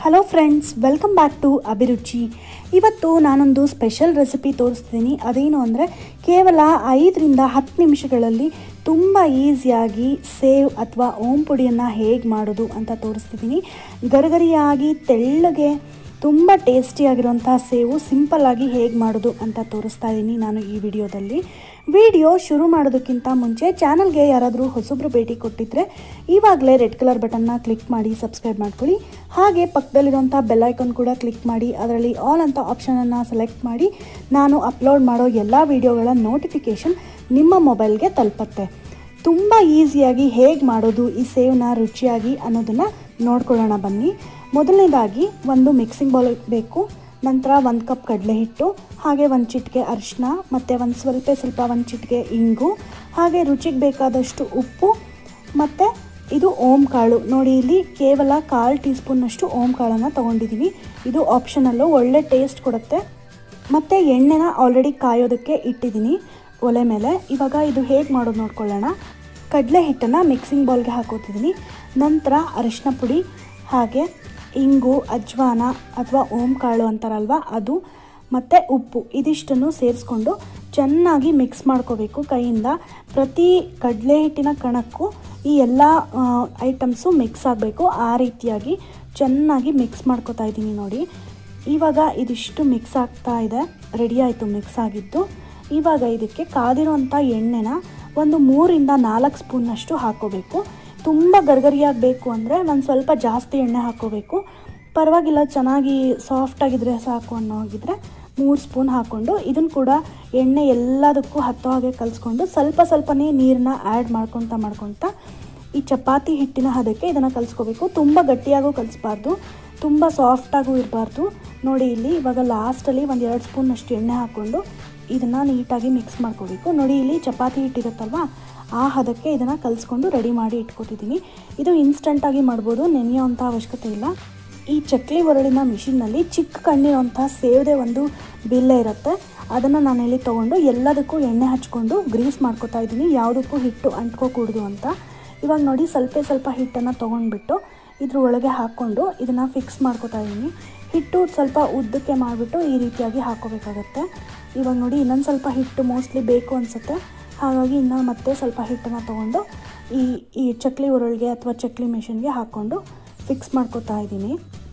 hello friends welcome back to Abhiruchi ಇವತ್ತು ನಾನೊಂದು special recipe ತೋರಿಸ್ತೀನಿ ಅದೇನು ಅಂದರೆ ಕೇವಲ ಐದರಿಂದ ಹತ್ತು ನಿಮಿಷಗಳಲ್ಲಿ ತುಂಬ ಈಸಿಯಾಗಿ ಸೇವ್ ಅಥವಾ ಓಂ ಪುಡಿಯನ್ನು ಹೇಗೆ ಮಾಡೋದು ಅಂತ ತೋರಿಸ್ತಿದ್ದೀನಿ ಗರಿಗರಿಯಾಗಿ ತೆಳ್ಳಗೆ ತುಂಬ ಟೇಸ್ಟಿಯಾಗಿರುವಂತಹ ಸೇವು ಸಿಂಪಲ್ಲಾಗಿ ಹೇಗೆ ಮಾಡೋದು ಅಂತ ತೋರಿಸ್ತಾ ಇದ್ದೀನಿ ನಾನು ಈ ವಿಡಿಯೋದಲ್ಲಿ ವಿಡಿಯೋ ಶುರು ಮಾಡೋದಕ್ಕಿಂತ ಮುಂಚೆ ಚಾನಲ್ಗೆ ಯಾರಾದರೂ ಹೊಸಬ್ರು ಭೇಟಿ ಕೊಟ್ಟಿದ್ರೆ ಇವಾಗಲೇ ರೆಡ್ ಕಲರ್ ಬಟನ್ನ ಕ್ಲಿಕ್ ಮಾಡಿ ಸಬ್ಸ್ಕ್ರೈಬ್ ಮಾಡ್ಕೊಳ್ಳಿ ಹಾಗೆ ಪಕ್ಕದಲ್ಲಿರುವಂಥ ಬೆಲ್ಲೈಕನ್ ಕೂಡ ಕ್ಲಿಕ್ ಮಾಡಿ ಅದರಲ್ಲಿ ಆಲ್ ಅಂತ ಆಪ್ಷನನ್ನು ಸೆಲೆಕ್ಟ್ ಮಾಡಿ ನಾನು ಅಪ್ಲೋಡ್ ಮಾಡೋ ಎಲ್ಲ ವಿಡಿಯೋಗಳ ನೋಟಿಫಿಕೇಷನ್ ನಿಮ್ಮ ಮೊಬೈಲ್ಗೆ ತಲುಪತ್ತೆ ತುಂಬ ಈಸಿಯಾಗಿ ಹೇಗೆ ಮಾಡೋದು ಈ ಸೇವನ್ನ ರುಚಿಯಾಗಿ ಅನ್ನೋದನ್ನು ನೋಡ್ಕೊಳ್ಳೋಣ ಬನ್ನಿ ಮೊದಲನೇದಾಗಿ ಒಂದು ಮಿಕ್ಸಿಂಗ್ ಬೌಲ್ ಬೇಕು ನಂತರ ಒಂದು ಕಪ್ ಕಡಲೆ ಹಿಟ್ಟು ಹಾಗೆ ಒಂದು ಚಿಟಿಕೆ ಅರಿಶಿನ ಮತ್ತು ಒಂದು ಸ್ವಲ್ಪ ಸ್ವಲ್ಪ ಒಂದು ಚಿಟಿಕೆ ಇಂಗು ಹಾಗೆ ರುಚಿಗೆ ಬೇಕಾದಷ್ಟು ಉಪ್ಪು ಮತ್ತು ಇದು ಓಂ ಕಾಳು ನೋಡಿ ಇಲ್ಲಿ ಕೇವಲ ಕಾಲು ಟೀ ಸ್ಪೂನ್ನಷ್ಟು ಓಂ ಕಾಳನ್ನು ತೊಗೊಂಡಿದ್ದೀನಿ ಇದು ಆಪ್ಷನಲ್ಲು ಒಳ್ಳೆ ಟೇಸ್ಟ್ ಕೊಡುತ್ತೆ ಮತ್ತು ಎಣ್ಣೆನ ಆಲ್ರೆಡಿ ಕಾಯೋದಕ್ಕೆ ಇಟ್ಟಿದ್ದೀನಿ ಒಲೆ ಮೇಲೆ ಇವಾಗ ಇದು ಹೇಗೆ ಮಾಡೋದು ನೋಡ್ಕೊಳ್ಳೋಣ ಕಡಲೆ ಹಿಟ್ಟನ್ನು ಮಿಕ್ಸಿಂಗ್ ಬೌಲ್ಗೆ ಹಾಕೋತಿದ್ದೀನಿ ನಂತರ ಅರಿಶಿನ ಪುಡಿ ಹಾಗೆ ಇಂಗು ಅಜ್ವಾನ ಅಥವಾ ಓಂ ಕಾಳು ಅಂತಾರಲ್ವ ಅದು ಮತ್ತು ಉಪ್ಪು ಇದಿಷ್ಟನ್ನು ಸೇರಿಸ್ಕೊಂಡು ಚೆನ್ನಾಗಿ ಮಿಕ್ಸ್ ಮಾಡ್ಕೋಬೇಕು ಕೈಯಿಂದ ಪ್ರತಿ ಕಡಲೆ ಹಿಟ್ಟಿನ ಕಣಕ್ಕೂ ಈ ಎಲ್ಲ ಐಟಮ್ಸು ಮಿಕ್ಸ್ ಆಗಬೇಕು ಆ ರೀತಿಯಾಗಿ ಚೆನ್ನಾಗಿ ಮಿಕ್ಸ್ ಮಾಡ್ಕೋತಾ ಇದ್ದೀನಿ ನೋಡಿ ಇವಾಗ ಇದಿಷ್ಟು ಮಿಕ್ಸ್ ಆಗ್ತಾ ಇದೆ ರೆಡಿ ಆಯಿತು ಮಿಕ್ಸ್ ಆಗಿದ್ದು ಇವಾಗ ಇದಕ್ಕೆ ಕಾದಿರುವಂಥ ಎಣ್ಣೆನ ಒಂದು ಮೂರಿಂದ ನಾಲ್ಕು ಸ್ಪೂನ್ನಷ್ಟು ಹಾಕೋಬೇಕು ತುಂಬ ಗರ್ಗರಿಯಾಗಿ ಬೇಕು ಅಂದರೆ ಒಂದು ಸ್ವಲ್ಪ ಜಾಸ್ತಿ ಎಣ್ಣೆ ಹಾಕೋಬೇಕು ಪರವಾಗಿಲ್ಲ ಚೆನ್ನಾಗಿ ಸಾಫ್ಟಾಗಿದ್ದರೆ ಸಾಕು ಅನ್ನೋ ಹಾಗಿದ್ರೆ ಮೂರು ಸ್ಪೂನ್ ಹಾಕ್ಕೊಂಡು ಇದನ್ನು ಕೂಡ ಎಣ್ಣೆ ಎಲ್ಲದಕ್ಕೂ ಹತ್ತೋ ಹಾಗೆ ಕಲಿಸ್ಕೊಂಡು ಸ್ವಲ್ಪ ಸ್ವಲ್ಪನೇ ನೀರನ್ನ ಆ್ಯಡ್ ಮಾಡ್ಕೊತ ಮಾಡ್ಕೊತ ಈ ಚಪಾತಿ ಹಿಟ್ಟಿನ ಹದಕ್ಕೆ ಇದನ್ನು ಕಲಿಸ್ಕೋಬೇಕು ತುಂಬ ಗಟ್ಟಿಯಾಗೂ ಕಲಿಸ್ಬಾರ್ದು ತುಂಬ ಸಾಫ್ಟಾಗೂ ಇರಬಾರ್ದು ನೋಡಿ ಇಲ್ಲಿ ಇವಾಗ ಲಾಸ್ಟಲ್ಲಿ ಒಂದು ಎರಡು ಸ್ಪೂನಷ್ಟು ಎಣ್ಣೆ ಹಾಕ್ಕೊಂಡು ಇದನ್ನು ನೀಟಾಗಿ ಮಿಕ್ಸ್ ಮಾಡ್ಕೋಬೇಕು ನೋಡಿ ಇಲ್ಲಿ ಚಪಾತಿ ಹಿಟ್ಟಿರುತ್ತಲ್ವ ಆ ಹದಕ್ಕೆ ಇದನ್ನು ಕಲಿಸ್ಕೊಂಡು ರೆಡಿ ಮಾಡಿ ಇಟ್ಕೊತಿದ್ದೀನಿ ಇದು ಇನ್ಸ್ಟಂಟಾಗಿ ಮಾಡ್ಬೋದು ನೆನೆಯೋವಂಥ ಅವಶ್ಯಕತೆ ಇಲ್ಲ ಈ ಚಕ್ಲಿ ಒರಳಿನ ಮಿಷಿನ್ನಲ್ಲಿ ಚಿಕ್ಕ ಕಣ್ಣಿರೋಂಥ ಸೇವದೆ ಒಂದು ಬಿಲ್ಲೆ ಇರುತ್ತೆ ಅದನ್ನು ನಾನಿಲ್ಲಿ ತೊಗೊಂಡು ಎಲ್ಲದಕ್ಕೂ ಎಣ್ಣೆ ಹಚ್ಕೊಂಡು ಗ್ರೀಸ್ ಮಾಡ್ಕೊತಾ ಇದ್ದೀನಿ ಯಾವುದಕ್ಕೂ ಹಿಟ್ಟು ಅಂಟ್ಕೋಕೂಡ್ದು ಅಂತ ಇವಾಗ ನೋಡಿ ಸ್ವಲ್ಪ ಸ್ವಲ್ಪ ಹಿಟ್ಟನ್ನು ತೊಗೊಂಡ್ಬಿಟ್ಟು ಇದ್ರ ಒಳಗೆ ಹಾಕ್ಕೊಂಡು ಇದನ್ನು ಫಿಕ್ಸ್ ಮಾಡ್ಕೊತಾ ಇದ್ದೀನಿ ಹಿಟ್ಟು ಸ್ವಲ್ಪ ಉದ್ದಕ್ಕೆ ಮಾಡಿಬಿಟ್ಟು ಈ ರೀತಿಯಾಗಿ ಹಾಕೋಬೇಕಾಗತ್ತೆ ಇವಾಗ ನೋಡಿ ಇನ್ನೊಂದು ಸ್ವಲ್ಪ ಹಿಟ್ಟು ಮೋಸ್ಟ್ಲಿ ಬೇಕು ಅನಿಸುತ್ತೆ ಹಾಗಾಗಿ ಇನ್ನೂ ಮತ್ತೆ ಸ್ವಲ್ಪ ಹಿಟ್ಟನ್ನು ತೊಗೊಂಡು ಈ ಈ ಚಕ್ಲಿ ಉರುಳಿಗೆ ಅಥವಾ ಚಕ್ಲಿ ಮೆಷಿನ್ಗೆ ಹಾಕ್ಕೊಂಡು ಫಿಕ್ಸ್ ಮಾಡ್ಕೊತಾ ಇದ್ದೀನಿ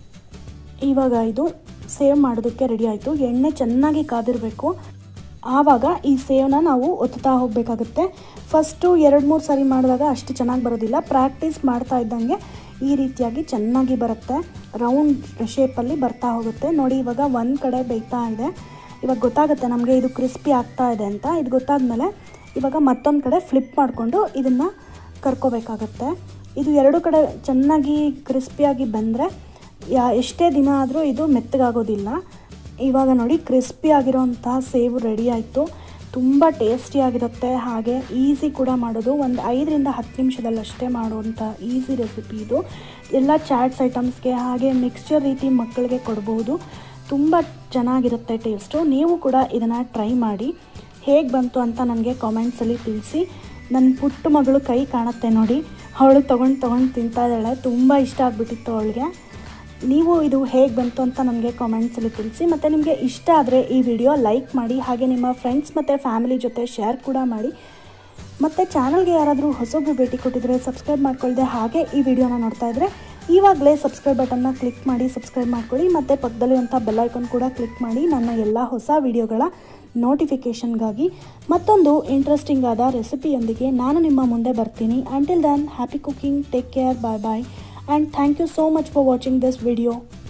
ಇವಾಗ ಇದು ಸೇವ್ ಮಾಡೋದಕ್ಕೆ ರೆಡಿ ಆಯಿತು ಎಣ್ಣೆ ಚೆನ್ನಾಗಿ ಕಾದಿರಬೇಕು ಆವಾಗ ಈ ಸೇವನ್ನ ನಾವು ಒತ್ತುತ್ತಾ ಹೋಗಬೇಕಾಗುತ್ತೆ ಫಸ್ಟು ಎರಡು ಮೂರು ಸರಿ ಮಾಡಿದಾಗ ಅಷ್ಟು ಚೆನ್ನಾಗಿ ಬರೋದಿಲ್ಲ ಪ್ರಾಕ್ಟೀಸ್ ಮಾಡ್ತಾ ಇದ್ದಂಗೆ ಈ ರೀತಿಯಾಗಿ ಚೆನ್ನಾಗಿ ಬರುತ್ತೆ ರೌಂಡ್ ಶೇಪಲ್ಲಿ ಬರ್ತಾ ಹೋಗುತ್ತೆ ನೋಡಿ ಇವಾಗ ಒಂದು ಕಡೆ ಬೇಯ್ತಾ ಇದೆ ಇವಾಗ ಗೊತ್ತಾಗುತ್ತೆ ನಮಗೆ ಇದು ಕ್ರಿಸ್ಪಿ ಆಗ್ತಾ ಇದೆ ಅಂತ ಇದು ಗೊತ್ತಾದ್ಮೇಲೆ ಇವಾಗ ಮತ್ತೊಂದು ಕಡೆ ಫ್ಲಿಪ್ ಮಾಡಿಕೊಂಡು ಇದನ್ನು ಕರ್ಕೋಬೇಕಾಗತ್ತೆ ಇದು ಎರಡು ಕಡೆ ಚೆನ್ನಾಗಿ ಕ್ರಿಸ್ಪಿಯಾಗಿ ಬಂದರೆ ಯಾ ಎಷ್ಟೇ ದಿನ ಆದರೂ ಇದು ಮೆತ್ತಗಾಗೋದಿಲ್ಲ ಇವಾಗ ನೋಡಿ ಕ್ರಿಸ್ಪಿ ಆಗಿರೋಂಥ ಸೇವು ರೆಡಿ ಆಯಿತು ತುಂಬ ಟೇಸ್ಟಿಯಾಗಿರುತ್ತೆ ಹಾಗೆ ಈಸಿ ಕೂಡ ಮಾಡೋದು ಒಂದು ಐದರಿಂದ ಹತ್ತು ನಿಮಿಷದಲ್ಲಷ್ಟೇ ಮಾಡುವಂಥ ಈಸಿ ರೆಸಿಪಿ ಇದು ಎಲ್ಲ ಚಾಟ್ಸ್ ಐಟಮ್ಸ್ಗೆ ಹಾಗೆ ಮಿಕ್ಸ್ಚರ್ ರೀತಿ ಮಕ್ಕಳಿಗೆ ಕೊಡ್ಬೋದು ತುಂಬ ಚೆನ್ನಾಗಿರುತ್ತೆ ಟೇಸ್ಟು ನೀವು ಕೂಡ ಇದನ್ನು ಟ್ರೈ ಮಾಡಿ ಹೇಗೆ ಬಂತು ಅಂತ ನನಗೆ ಕಾಮೆಂಟ್ಸಲ್ಲಿ ತಿಳಿಸಿ ನನ್ನ ಪುಟ್ಟ ಮಗಳು ಕೈ ಕಾಣುತ್ತೆ ನೋಡಿ ಅವಳು ತೊಗೊಂಡು ತೊಗೊಂಡು ತಿಂತಾ ಇದ್ದಾಳೆ ತುಂಬ ಇಷ್ಟ ಆಗಿಬಿಟ್ಟಿತ್ತು ಅವಳಿಗೆ ನೀವು ಇದು ಹೇಗೆ ಬಂತು ಅಂತ ನನಗೆ ಕಾಮೆಂಟ್ಸಲ್ಲಿ ತಿಳಿಸಿ ಮತ್ತು ನಿಮಗೆ ಇಷ್ಟ ಆದರೆ ಈ ವಿಡಿಯೋ ಲೈಕ್ ಮಾಡಿ ಹಾಗೆ ನಿಮ್ಮ ಫ್ರೆಂಡ್ಸ್ ಮತ್ತು ಫ್ಯಾಮಿಲಿ ಜೊತೆ ಶೇರ್ ಕೂಡ ಮಾಡಿ ಮತ್ತು ಚಾನಲ್ಗೆ ಯಾರಾದರೂ ಹೊಸೊಬ್ಬರು ಭೇಟಿ ಕೊಟ್ಟಿದ್ರೆ ಸಬ್ಸ್ಕ್ರೈಬ್ ಮಾಡ್ಕೊಳ್ದೆ ಹಾಗೆ ಈ ವಿಡಿಯೋನ ನೋಡ್ತಾ ಇದ್ದರೆ ಇವಾಗಲೇ ಸಬ್ಸ್ಕ್ರೈಬ್ ಬಟನ್ನ ಕ್ಲಿಕ್ ಮಾಡಿ ಸಬ್ಸ್ಕ್ರೈಬ್ ಮಾಡ್ಕೊಳ್ಳಿ ಮತ್ತು ಪಕ್ಕದಲ್ಲಿರುವಂಥ ಬೆಲ್ಲೈಕನ್ ಕೂಡ ಕ್ಲಿಕ್ ಮಾಡಿ ನನ್ನ ಎಲ್ಲ ಹೊಸ ವಿಡಿಯೋಗಳ ನೋಟಿಫಿಕೇಷನ್ಗಾಗಿ ಮತ್ತೊಂದು ಇಂಟ್ರೆಸ್ಟಿಂಗ್ ಆದ ರೆಸಿಪಿಯೊಂದಿಗೆ ನಾನು ನಿಮ್ಮ ಮುಂದೆ ಬರ್ತೀನಿ until then happy cooking take care bye bye and thank you so much for watching this video